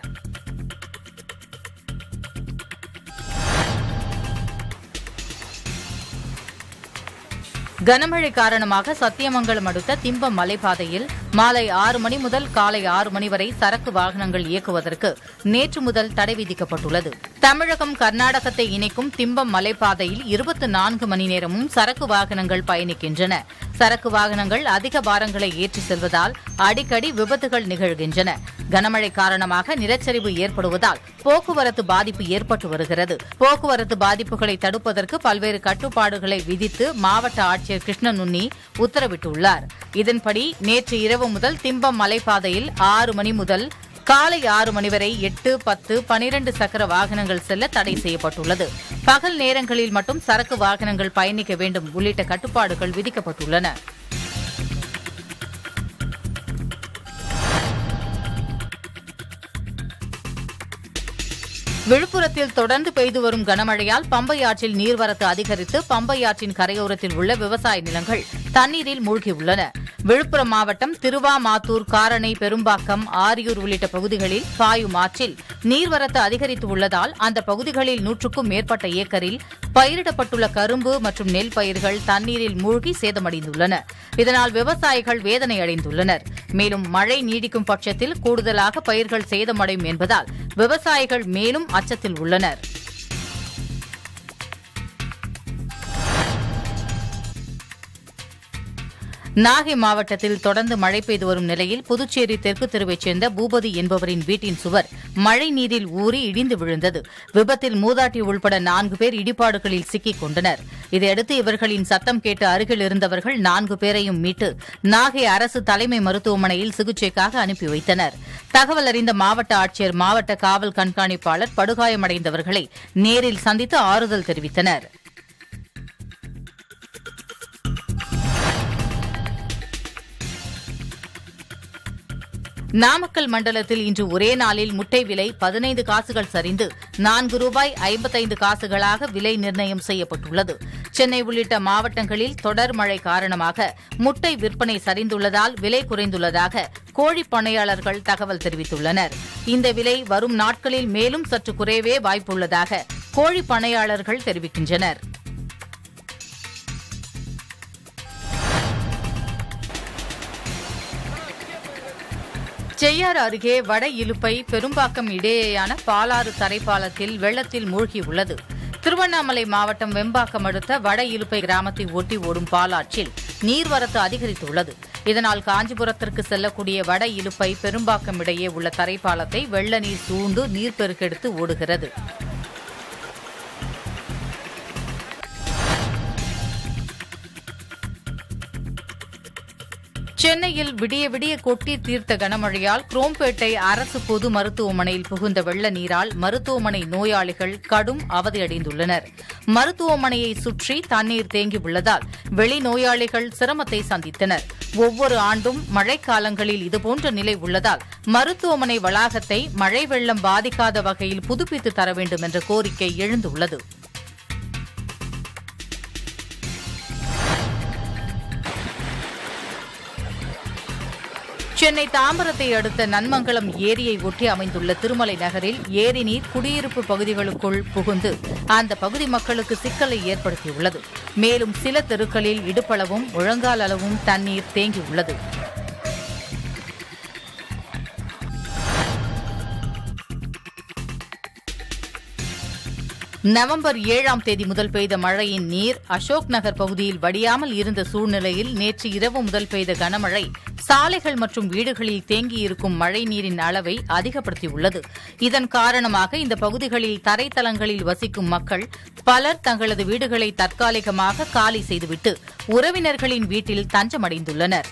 S4: கனமழை காரணமாக சத்தியமங்கலம் அடுத்த திம்பம் மலைப்பாதையில் மாலை ஆறு மணி முதல் காலை ஆறு மணி வரை சரக்கு வாகனங்கள் இயக்குவதற்கு நேற்று முதல் தடை விதிக்கப்பட்டுள்ளது தமிழகம் கர்நாடகத்தை இணைக்கும் திம்பம் மலைப்பாதையில் இருபத்தி நான்கு மணி நேரமும் சரக்கு வாகனங்கள் பயணிக்கின்றன சரக்கு வாகனங்கள் அதிக பாரங்களை ஏற்றி செல்வதால் அடிக்கடி விபத்துகள் நிகழ்கின்றன கனமழை காரணமாக நிலச்சரிவு ஏற்படுவதால் போக்குவரத்து பாதிப்பு ஏற்பட்டு வருகிறது போக்குவரத்து பாதிப்புகளை தடுப்பதற்கு பல்வேறு கட்டுப்பாடுகளை விதித்து மாவட்ட ஆட்சியர் கிருஷ்ணனுன்னி உத்தரவிட்டுள்ளார் இதன்படி நேற்று இரவு முதல் திம்பம் மலைப்பாதையில் ஆறு மணி முதல் காலை ஆறு மணி வரை எட்டு பத்து பனிரண்டு சக்கர வாகனங்கள் செல்ல தடை செய்யப்பட்டுள்ளது பகல் நேரங்களில் மட்டும் சரக்கு வாகனங்கள் பயணிக்க வேண்டும் உள்ளிட்ட கட்டுப்பாடுகள் விதிக்கப்பட்டுள்ளன விழுப்புரத்தில் தொடர்ந்து பெய்து வரும் கனமழையால் பம்பை ஆற்றில் நீர்வரத்து அதிகரித்து பம்பை ஆற்றின் கரையோரத்தில் உள்ள விவசாய நிலங்கள் தண்ணீரில் மூழ்கியுள்ளன விழுப்புரம் மாவட்டம் திருவாமாத்தூர் காரணை பெரும்பாக்கம் ஆரியூர் உள்ளிட்ட பகுதிகளில் பாயும் ஆற்றில் நீர்வரத்து அதிகரித்து உள்ளதால் அந்த பகுதிகளில் நூற்றுக்கும் மேற்பட்ட ஏக்கரில் பயிரிடப்பட்டுள்ள கரும்பு மற்றும் நெல் பயிர்கள் தண்ணீரில் மூழ்கி சேதமடைந்துள்ளன இதனால் விவசாயிகள் வேதனை அடைந்துள்ளனர் மேலும் மழை நீடிக்கும் பட்சத்தில் கூடுதலாக பயிர்கள் சேதமடையும் என்பதால் விவசாயிகள் மேலும் அச்சத்தில் உள்ளனர் நாகை மாவட்டத்தில் தொடர்ந்து மழை பெய்து வரும் நிலையில் புதுச்சேரி தெற்கு தெருவைச் சேர்ந்த பூபதி என்பவரின் வீட்டின் சுவர் மழை நீரில் ஊறி இடிந்து விழுந்தது விபத்தில் மூதாட்டி உள்பட நான்கு பேர் இடிபாடுகளில் சிக்கிக் கொண்டனர் இதையடுத்து இவர்களின் சத்தம் கேட்டு அருகில் இருந்தவர்கள் நான்கு பேரையும் மீட்டு நாகை அரசு தலைமை மருத்துவமனையில் சிகிச்சைக்காக அனுப்பி வைத்தனர் தகவல் அறிந்த மாவட்ட ஆட்சியர் மாவட்ட காவல் கண்காணிப்பாளர் படுகாயமடைந்தவர்களை நேரில் சந்தித்து ஆறுதல் தெரிவித்தனர் நாமக்கல் மண்டலத்தில் இன்று ஒரே நாளில் முட்டை விலை பதினைந்து காசுகள் சரிந்து நான்கு ரூபாய் ஐம்பத்தைந்து காசுகளாக விலை நிர்ணயம் செய்யப்பட்டுள்ளது சென்னை உள்ளிட்ட மாவட்டங்களில் தொடர் மழை காரணமாக முட்டை விற்பனை சரிந்துள்ளதால் விலை குறைந்துள்ளதாக கோழி பண்ணையாளர்கள் தகவல் தெரிவித்துள்ளனர் இந்த விலை வரும் நாட்களில் மேலும் சற்று குறைவே வாய்ப்புள்ளதாக கோழி பண்ணையாளர்கள் தெரிவிக்கின்றனர் செய்யாறு அருகே வட இலுப்பை பெரும்பாக்கம் இடையேயான பாலாறு தரைப்பாலத்தில் வெள்ளத்தில் மூழ்கியுள்ளது திருவண்ணாமலை மாவட்டம் வெம்பாக்கம் அடுத்த வட இலுப்பை கிராமத்தை ஒட்டி ஓடும் பாலாற்றில் நீர்வரத்து அதிகரித்துள்ளது இதனால் காஞ்சிபுரத்திற்கு செல்லக்கூடிய வட இலுப்பை பெரும்பாக்கம் இடையே உள்ள தரைப்பாலத்தை வெள்ள நீர் சூழ்ந்து நீர்ப்பெருக்கெடுத்து ஓடுகிறது சென்னையில் விடிய விடிய கொட்டி தீர்த்த கனமழையால் குரோம்பேட்டை அரசு பொது மருத்துவமனையில் புகுந்த வெள்ள நீரால் மருத்துவமனை நோயாளிகள் கடும் அவதியடைந்துள்ளனர் மருத்துவமனையை சுற்றி தண்ணீர் தேங்கியுள்ளதால் வெளிநோயாளிகள் சிரமத்தை சந்தித்தனர் ஒவ்வொரு ஆண்டும் மழைக்காலங்களில் இதுபோன்ற நிலை உள்ளதால் மருத்துவமனை வளாகத்தை மழை வெள்ளம் பாதிக்காத வகையில் புதுப்பித்து தர வேண்டும் என்ற கோரிக்கை எழுந்துள்ளது சென்னை தாம்பரத்தை அடுத்த நன்மங்கலம் ஏரியை ஒட்டி அமைந்துள்ள திருமலை நகரில் ஏரி நீர் குடியிருப்பு பகுதிகளுக்குள் புகுந்து அந்த பகுதி மக்களுக்கு சிக்கலை ஏற்படுத்தியுள்ளது மேலும் சில தெருக்களில் இடுப்பளவும் முழங்கால் அளவும் தண்ணீர் தேங்கியுள்ளது நவம்பர் ஏழாம் தேதி முதல் பெய்த மழையின் நீர் அசோக் நகர் பகுதியில் வடியாமல் இருந்த சூழ்நிலையில் நேற்று இரவு முதல் பெய்த கனமழை சாலைகள் மற்றும் வீடுகளில் தேங்கியிருக்கும் மழை நீரின் அளவை அதிகப்படுத்தியுள்ளது இதன் காரணமாக இந்த பகுதிகளில் தரைத்தளங்களில் வசிக்கும் மக்கள் பலர் தங்களது வீடுகளை தற்காலிகமாக காலி செய்துவிட்டு உறவினர்களின் வீட்டில் தஞ்சமடைந்துள்ளனர்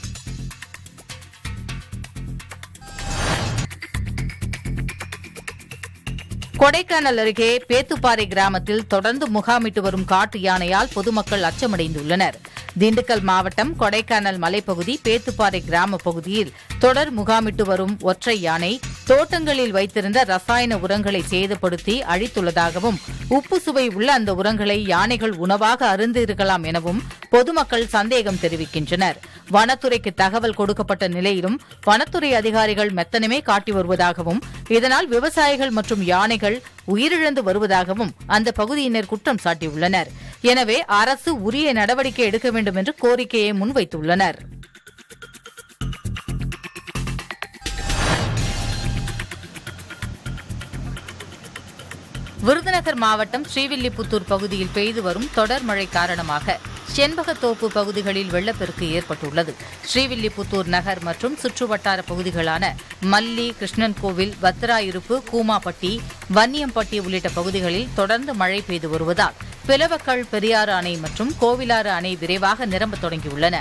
S4: கொடைக்கானல் அருகே பேத்துப்பாறை கிராமத்தில் தொடர்ந்து முகாமிட்டு வரும் காட்டு யானையால் பொதுமக்கள் அச்சமடைந்துள்ளனர் திண்டுக்கல் மாவட்டம் கொடைக்கானல் மலைப்பகுதி பேத்துப்பாறை கிராம பகுதியில் தொடர் முகாமிட்டு வரும் ஒற்றை யானை தோட்டங்களில் வைத்திருந்த ரசாயன உரங்களை சேதப்படுத்தி அழித்துள்ளதாகவும் உப்பு சுவை உள்ள அந்த உரங்களை யானைகள் உணவாக அருந்திருக்கலாம் எனவும் பொதுமக்கள் சந்தேகம் தெரிவிக்கின்றனர் வனத்துறைக்கு தகவல் கொடுக்கப்பட்ட நிலையிலும் வனத்துறை அதிகாரிகள் மெத்தனமே காட்டி வருவதாகவும் இதனால் விவசாயிகள் மற்றும் யானைகள் உயிரிழந்து வருவதாகவும் அந்த பகுதியினர் குற்றம் சாட்டியுள்ளனர் எனவே அரசு உரிய நடவடிக்கை எடுக்க வேண்டும் என்று கோரிக்கையை முன்வைத்துள்ளனர் விருதுநகர் மாவட்டம் ஸ்ரீவில்லிபுத்தூர் பகுதியில் பெய்து வரும் தொடர் மழை காரணமாக செண்பகத்தோப்பு பகுதிகளில் வெள்ளப்பெருக்கு ஏற்பட்டுள்ளது ஸ்ரீவில்லிபுத்தூர் நகர் மற்றும் சுற்றுவட்டார பகுதிகளான மல்லி கிருஷ்ணன் கோவில் வத்திராயிருப்பு கூமாப்பட்டி வன்னியம்பட்டி உள்ளிட்ட பகுதிகளில் தொடர்ந்து மழை பெய்து வருவதால் பிளவக்கல் பெரியாறு அணை மற்றும் கோவிலாறு அணை விரைவாக நிரம்பத் தொடங்கியுள்ளன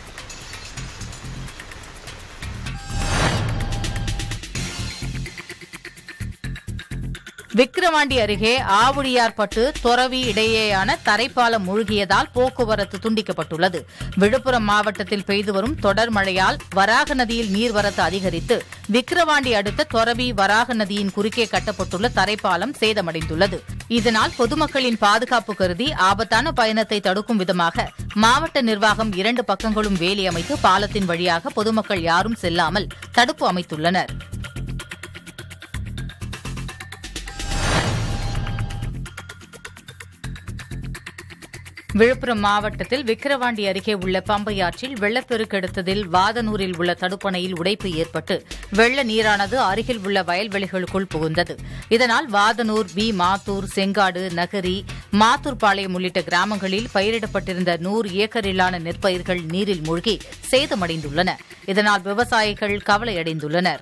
S4: விக்கிரவாண்டி அருகே ஆவுடியார்பட்டு தொரவி இடையேயான தரைப்பாலம் மூழ்கியதால் போக்குவரத்து துண்டிக்கப்பட்டுள்ளது விழுப்புரம் மாவட்டத்தில் பெய்து வரும் தொடர் மழையால் வராக நதியில் நீர்வரத்து அதிகரித்து விக்கிரவாண்டி அடுத்த தொரவி வராக நதியின் குறுக்கே கட்டப்பட்டுள்ள தரைப்பாலம் சேதமடைந்துள்ளது இதனால் பொதுமக்களின் பாதுகாப்பு கருதி ஆபத்தான பயணத்தை தடுக்கும் விதமாக மாவட்ட நிர்வாகம் இரண்டு பக்கங்களும் வேலி அமைத்து பாலத்தின் வழியாக பொதுமக்கள் யாரும் செல்லாமல் தடுப்பு அமைத்துள்ளனர் விழுப்புரம் மாவட்டத்தில் விக்கிரவாண்டி அருகே உள்ள பம்பையாற்றில் வெள்ளப்பெருக்கு எடுத்ததில் வாதனூரில் உள்ள தடுப்பணையில் உடைப்பு ஏற்பட்டு வெள்ள நீரானது அருகில் உள்ள வயல்வெளிகளுக்குள் புகுந்தது இதனால் வாதனூர் வி மாத்தூர் செங்காடு நகரி மாத்தூர்பாளையம் உள்ளிட்ட கிராமங்களில் பயிரிடப்பட்டிருந்த நூறு ஏக்கரிலான நெற்பயிர்கள் நீரில் மூழ்கி சேதமடைந்துள்ளன இதனால் விவசாயிகள் கவலையடைந்துள்ளனர்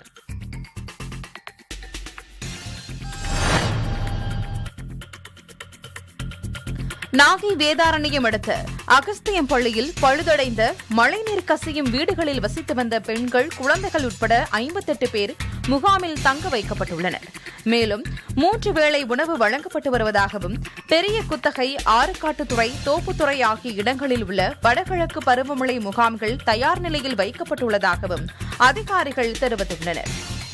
S5: நாகை வேதாரண்யம் அடுத்த அகஸ்தியம் பள்ளியில் பழுதடைந்த மழைநீர் கசியும் வீடுகளில் வசித்து வந்த பெண்கள் குழந்தைகள் உட்பட ஐம்பத்தெட்டு பேர் முகாமில் தங்க வைக்கப்பட்டுள்ளனர் மேலும் மூன்று வேளை உணவு வழங்கப்பட்டு வருவதாகவும் பெரிய குத்தகை ஆறுகாட்டுத்துறை தோப்புத்துறை ஆகிய இடங்களில் உள்ள வடகிழக்கு பருவமழை முகாம்கள் தயார் நிலையில் வைக்கப்பட்டுள்ளதாகவும் அதிகாரிகள் தெரிவித்துள்ளனர்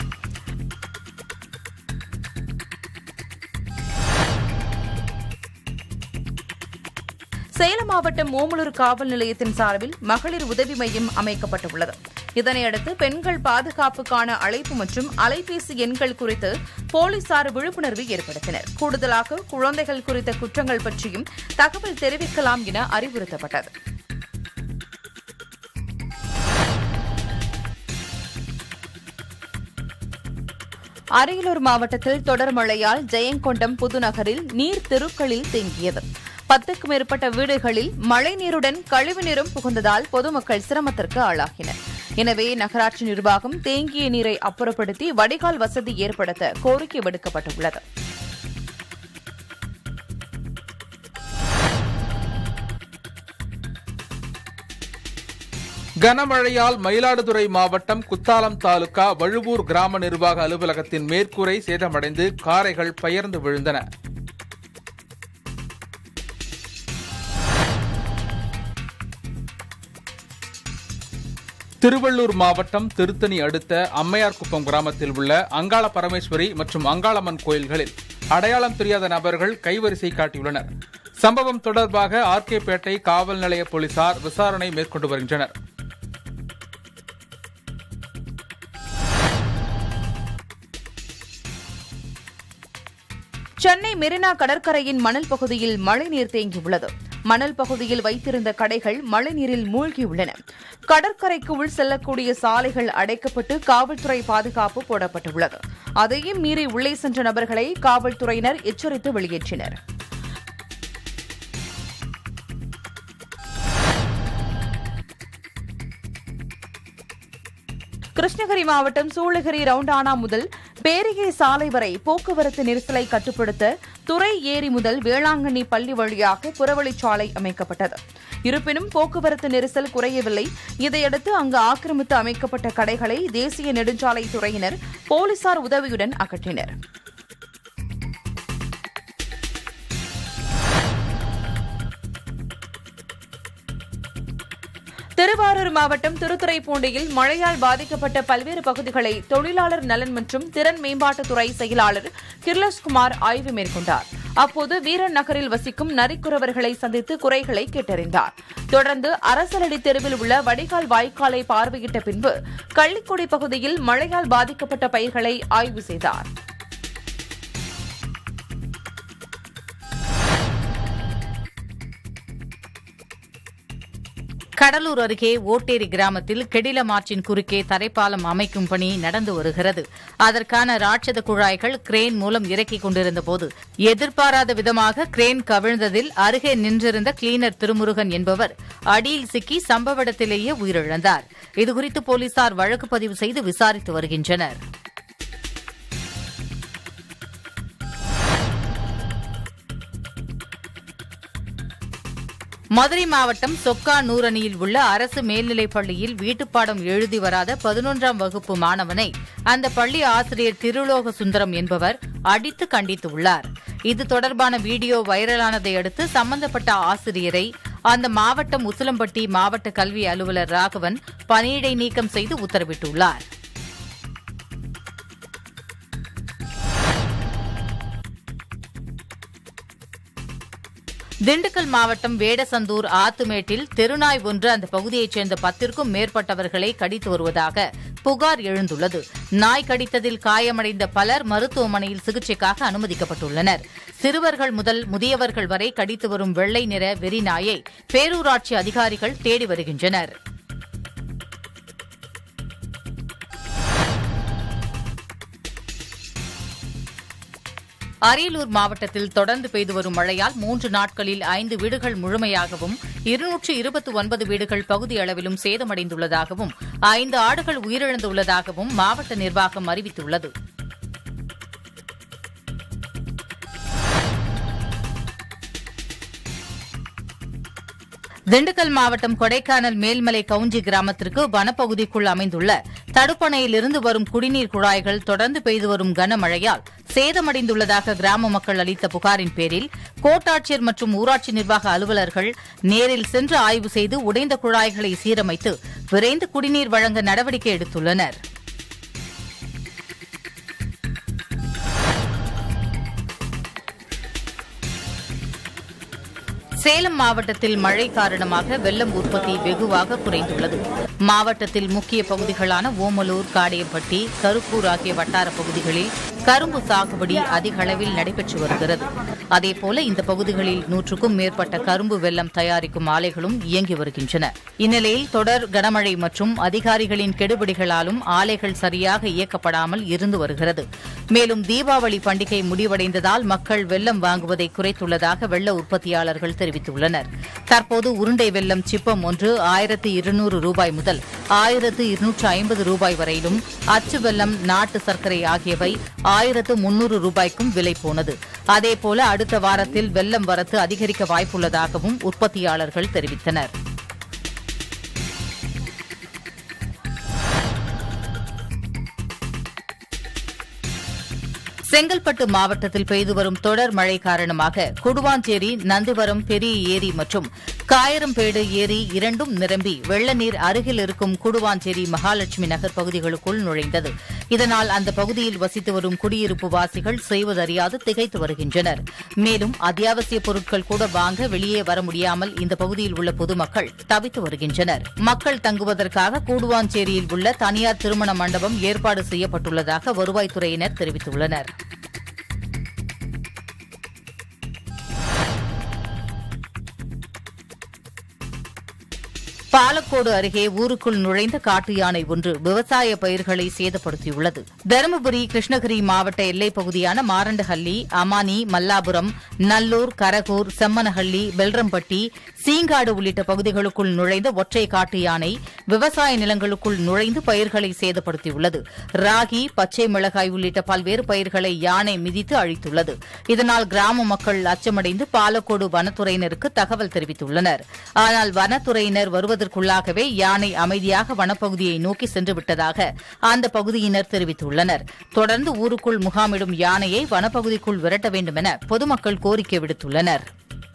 S5: சேலம் மாவட்டம் ஓமலூர் காவல் நிலையத்தின் சார்பில் மகளிர் உதவி மையம் அமைக்கப்பட்டுள்ளது இதனையடுத்து பெண்கள் பாதுகாப்புக்கான அழைப்பு மற்றும் அலைபேசி எண்கள் குறித்து போலீசார் விழிப்புணர்வு ஏற்படுத்தினர் கூடுதலாக குழந்தைகள் குறித்த குற்றங்கள் பற்றியும் தகவல் தெரிவிக்கலாம் என அறிவுறுத்தப்பட்டது அரியலூர் மாவட்டத்தில் தொடர் மழையால் ஜெயங்கொண்டம் புதுநகரில் நீர் தெருக்களில் தேங்கியது பத்துக்கும் மேற்பட்ட வீடுகளில் மழைநீருடன் கழிவுநீரும் புகுந்ததால் பொதுமக்கள் சிரமத்திற்கு ஆளாகினர் எனவே நகராட்சி நிர்வாகம் தேங்கிய நீரை அப்புறப்படுத்தி வடிகால் வசதி ஏற்படுத்த கோரிக்கை விடுக்கப்பட்டுள்ளது
S6: கனமழையால் மயிலாடுதுறை மாவட்டம் குத்தாலம் தாலுகா வழுவூர் கிராம நிர்வாக அலுவலகத்தின் மேற்கூரை சேதமடைந்து காரைகள் பெயர்ந்து விழுந்தன திருவள்ளூர் மாவட்டம் திருத்தணி அடுத்த அம்மையார்குப்பம் கிராமத்தில் உள்ள அங்காள பரமேஸ்வரி மற்றும் அங்காளம்மன் கோயில்களில் அடையாளம் தெரியாத நபர்கள் கைவரிசை காட்டியுள்ளனர் சம்பவம் தொடர்பாக ஆர்கேபேட்டை காவல் நிலைய போலீசார் விசாரணை மேற்கொண்டு வருகின்றனர்
S5: சென்னை மெரினா கடற்கரையின் மணல் பகுதியில் மழைநீர் தேங்கியுள்ளது மணல் பகுதியில் வைத்திருந்த கடைகள் மழைநீரில் மூழ்கியுள்ளன கடற்கரைக்கு உள் செல்லக்கூடிய சாலைகள் அடைக்கப்பட்டு காவல்துறை பாதுகாப்பு போடப்பட்டுள்ளது அதையும் மீறி உள்ளே சென்ற நபர்களை காவல்துறையினர் எச்சரித்து வெளியேற்றினர் கிருஷ்ணகிரி மாவட்டம் சூளகிரி ரவுண்டானா முதல் பேரிகை சாலை வரை போக்குவரத்து நெரிசலை கட்டுப்படுத்த துறை ஏரி முதல் வேளாங்கண்ணி பள்ளி வழியாக புறவழிச்சாலை அமைக்கப்பட்டது இருப்பினும் போக்குவரத்து நெரிசல் குறையவில்லை இதையடுத்து அங்கு ஆக்கிரமித்து அமைக்கப்பட்ட கடைகளை தேசிய நெடுஞ்சாலை துறையினர் போலீசார் உதவியுடன் அகற்றினர் திருவாரூர் மாவட்டம் திருத்துறைப்பூண்டியில் மழையால் பாதிக்கப்பட்ட பல்வேறு பகுதிகளை தொழிலாளர் நலன் மற்றும் திறன் மேம்பாட்டுத்துறை செயலாளர் கிர்லஸ்குமார் ஆய்வு மேற்கொண்டார் அப்போது வீரன் நகரில் வசிக்கும் நரிக்குறவர்களை சந்தித்து குறைகளை கேட்டறிந்தார் தொடர்ந்து அரசலடி தெருவில் உள்ள வடிகால் வாய்க்காலை பார்வையிட்ட பின்பு கள்ளிக்குடி பகுதியில் மழையால் பாதிக்கப்பட்ட பயிர்களை ஆய்வு செய்தார்
S4: கடலூர் அருகே ஓட்டேரி கிராமத்தில் கெடிலம் ஆற்றின் குறுக்கே தரைப்பாலம் அமைக்கும் பணி நடந்து வருகிறது அதற்கான ராட்சத குழாய்கள் கிரேன் மூலம் இறக்கிக் கொண்டிருந்த போது எதிர்பாராத விதமாக கிரேன் கவிழ்ந்ததில் அருகே நின்றிருந்த கிளீனர் திருமுருகன் என்பவர் அடியில் சிக்கி சம்பவ இடத்திலேயே உயிரிழந்தார் இதுகுறித்து போலீசார் வழக்கு பதிவு செய்து விசாரித்து வருகின்றனர் மதுரை மாவட்டம் சொக்கா நூரணியில் உள்ள அரசு மேல்நிலைப் பள்ளியில் வீட்டுப்பாடம் எழுதி வராத பதினொன்றாம் வகுப்பு மாணவனை அந்த பள்ளி ஆசிரியர் திருலோக சுந்தரம் என்பவர் அடித்து கண்டித்துள்ளார் இது தொடர்பான வீடியோ வைரலானதை அடுத்து சம்பந்தப்பட்ட ஆசிரியரை அந்த மாவட்டம் உசிலம்பட்டி மாவட்ட கல்வி அலுவலர் ராகவன் பணியிடை நீக்கம் செய்து உத்தரவிட்டுள்ளார் திண்டுக்கல் மாவட்டம் வேடசந்தூர் ஆத்துமேட்டில் தெருநாய் ஒன்று அந்த பகுதியைச் சேர்ந்த பத்திற்கும் மேற்பட்டவர்களை கடித்து வருவதாக புகார் எழுந்துள்ளது நாய் கடித்ததில் காயமடைந்த பலர் மருத்துவமனையில் சிகிச்சைக்காக அனுமதிக்கப்பட்டுள்ளனர் சிறுவர்கள் முதல் முதியவர்கள் வரை கடித்து வரும் வெள்ளை நிற வெறி நாயை பேரூராட்சி அதிகாரிகள் தேடி வருகின்றனர் அரியலூர் மாவட்டத்தில் தொடர்ந்து பெய்து வரும் மழையால் மூன்று நாட்களில் ஐந்து வீடுகள் முழுமையாகவும் இருநூற்று இருபத்தி ஒன்பது வீடுகள் பகுதி அளவிலும் சேதமடைந்துள்ளதாகவும் ஐந்து ஆடுகள் உயிரிழந்துள்ளதாகவும் மாவட்ட நிர்வாகம் அறிவித்துள்ளது திண்டுக்கல் மாவட்டம் கொடைக்கானல் மேல்மலை கவுஞ்சி கிராமத்திற்கு வனப்பகுதிக்குள் அமைந்துள்ள தடுப்பணையிலிருந்து வரும் குடிநீர் குழாய்கள் தொடர்ந்து பெய்து வரும் கனமழையால் சேதமடைந்துள்ளதாக கிராம மக்கள் அளித்த புகாரின் பேரில் கோட்டாட்சியர் மற்றும் ஊராட்சி நிர்வாக அலுவலர்கள் நேரில் சென்று ஆய்வு செய்து உடைந்த குழாய்களை சீரமைத்து விரைந்து குடிநீர் வழங்க நடவடிக்கை எடுத்துள்ளனா் சேலம் மாவட்டத்தில் மழை காரணமாக வெள்ளம் உற்பத்தி வெகுவாக குறைந்துள்ளது மாவட்டத்தில் முக்கிய பகுதிகளான ஓமலூர் காடையப்பட்டி கருப்பூர் ஆகிய வட்டார பகுதிகளில் கரும்பு சாகுபடி அதிக அளவில் நடைபெற்று வருகிறது அதேபோல இந்த பகுதிகளில் நூற்றுக்கும் மேற்பட்ட கரும்பு வெல்லம் தயாரிக்கும் ஆலைகளும் இயங்கி வருகின்றன இந்நிலையில் தொடர் கனமழை மற்றும் அதிகாரிகளின் கெடுபிடிகளாலும் ஆலைகள் சரியாக இயக்கப்படாமல் இருந்து வருகிறது மேலும் தீபாவளி பண்டிகை முடிவடைந்ததால் மக்கள் வெல்லம் வாங்குவதை குறைத்துள்ளதாக வெள்ள உற்பத்தியாளர்கள் தெரிவித்துள்ளனர் தற்போது உருண்டை வெல்லம் சிப்பம் ஒன்று ஆயிரத்து இருநூறு ரூபாய் முதல் ஆயிரத்து இருநூற்று ஐம்பது ரூபாய் வரையிலும் அச்சு வெல்லம் நாட்டு சர்க்கரை ஆகியவை ஆயிரத்து முன்னூறு ரூபாய்க்கும் விலை போனது அதேபோல அடுத்த வாரத்தில் வெல்லம் வரத்து அதிகரிக்க வாய்ப்புள்ளதாகவும் உற்பத்தியாளர்கள் தெரிவித்தனர் செங்கல்பட்டு மாவட்டத்தில் பெய்து வரும் தொடர் மழை காரணமாக குடுவாஞ்சேரி நந்திவரம் பெரிய ஏரி மற்றும் காயரம்பேடு ஏரி இரண்டும் நிரம்பி வெள்ள நீர் அருகில் இருக்கும் குடுவாஞ்சேரி மகாலட்சுமி நகர் பகுதிகளுக்குள் நுழைந்தது இதனால் அந்த பகுதியில் வசித்து வரும் குடியிருப்பு வாசிகள் செய்வதறியாது திகைத்து வருகின்றனர் மேலும் அத்தியாவசிய பொருட்கள் கூட வாங்க வெளியே வர முடியாமல் இந்த பகுதியில் உள்ள பொதுமக்கள் தவித்து வருகின்றனர் மக்கள் தங்குவதற்காக கூடுவாஞ்சேரியில் உள்ள தனியார் திருமண மண்டபம் ஏற்பாடு செய்யப்பட்டுள்ளதாக வருவாய்த்துறையினர் தெரிவித்துள்ளனர் பாலக்கோடு அருகே ஊருக்குள் நுழைந்த காட்டு யானை ஒன்று விவசாய பயிர்களை சேதப்படுத்தியுள்ளது தருமபுரி கிருஷ்ணகிரி மாவட்ட எல்லைப் பகுதியான மாரண்டஹள்ளி அமானி மல்லாபுரம் நல்லூர் கரகூர் செம்மனஹள்ளி பெல்ரம்பட்டி சீங்காடு உள்ளிட்ட பகுதிகளுக்குள் நுழைந்த ஒற்றை காட்டு யானை விவசாய நிலங்களுக்குள் நுழைந்து பயிர்களை சேதப்படுத்தியுள்ளது ராகி பச்சை மிளகாய் உள்ளிட்ட பல்வேறு பயிர்களை யானை மிதித்து அழித்துள்ளது இதனால் கிராம மக்கள் அச்சமடைந்து பாலக்கோடு வனத்துறையினருக்கு தகவல் தெரிவித்துள்ளனர் ஆனால் வனத்துறையினர் வருவதற்குள்ளாகவே யானை அமைதியாக வனப்பகுதியை நோக்கி சென்று விட்டதாக அந்த பகுதியினர் தெரிவித்துள்ளனர் தொடர்ந்து ஊருக்குள் முகாமிடும் யானையை வனப்பகுதிக்குள் விரட்ட வேண்டும் என பொதுமக்கள் கோரிக்கை விடுத்துள்ளனர்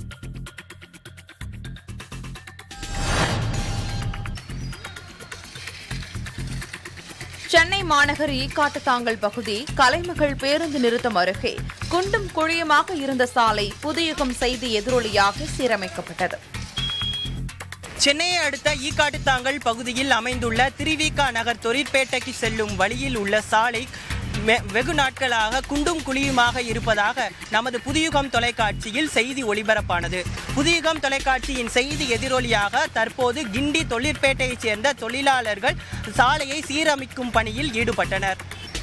S5: சென்னை மாநகர் ஈக்காட்டுத்தாங்கல் பகுதி கலைமகள் பேருந்து நிறுத்தம் அருகே குண்டும் குழியுமாக இருந்த சாலை புதுயுகம் செய்தி எதிரொலியாக சீரமைக்கப்பட்டது
S7: சென்னையை அடுத்த ஈக்காட்டுத்தாங்கல் பகுதியில் அமைந்துள்ள திருவிகா நகர் தொழிற்பேட்டைக்கு செல்லும் வழியில் உள்ள சாலை மெ- வெகு நாட்களாக குண்டும் குழியுமாக இருப்பதாக நமது புதியுகம் தொலைக்காட்சியில் செய்தி ஒளிபரப்பானது புதியுகம் தொலைக்காட்சியின் செய்தி எதிரொலியாக தற்போது கிண்டி தொழிற்பேட்டையைச் சேர்ந்த தொழிலாளர்கள் சாலையை சீரமைக்கும் பணியில் ஈடுபட்டனர்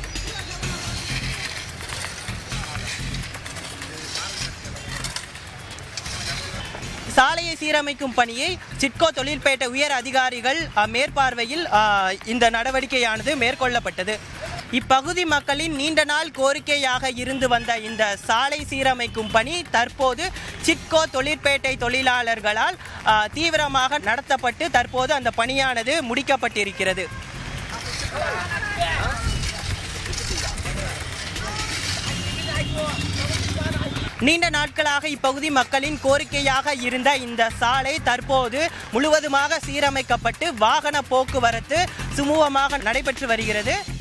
S7: சாலையை சீரமைக்கும் பணியை சிட்கோ தொழிற்பேட்டை உயர் அதிகாரிகள் அ, மேற்பார்வையில் அ, இந்த நடவடிக்கையானது மேற்கொள்ளப்பட்டது இப்பகுதி மக்களின் நீண்ட நாள் கோரிக்கையாக இருந்து வந்த இந்த சாலை சீரமைக்கும் பணி தற்போது சிட்கோ தொழிற்பேட்டை தொழிலாளர்களால் அ, தீவிரமாக நடத்தப்பட்டு தற்போது அந்த பணியானது முடிக்கப்பட்டிருக்கிறது நீண்ட நாட்களாக இப்பகுதி மக்களின் கோரிக்கையாக இருந்த இந்த சாலை தற்போது முழுவதுமாக சீரமைக்கப்பட்டு வாகன போக்குவரத்து சுமூகமாக நடைபெற்று வருகிறது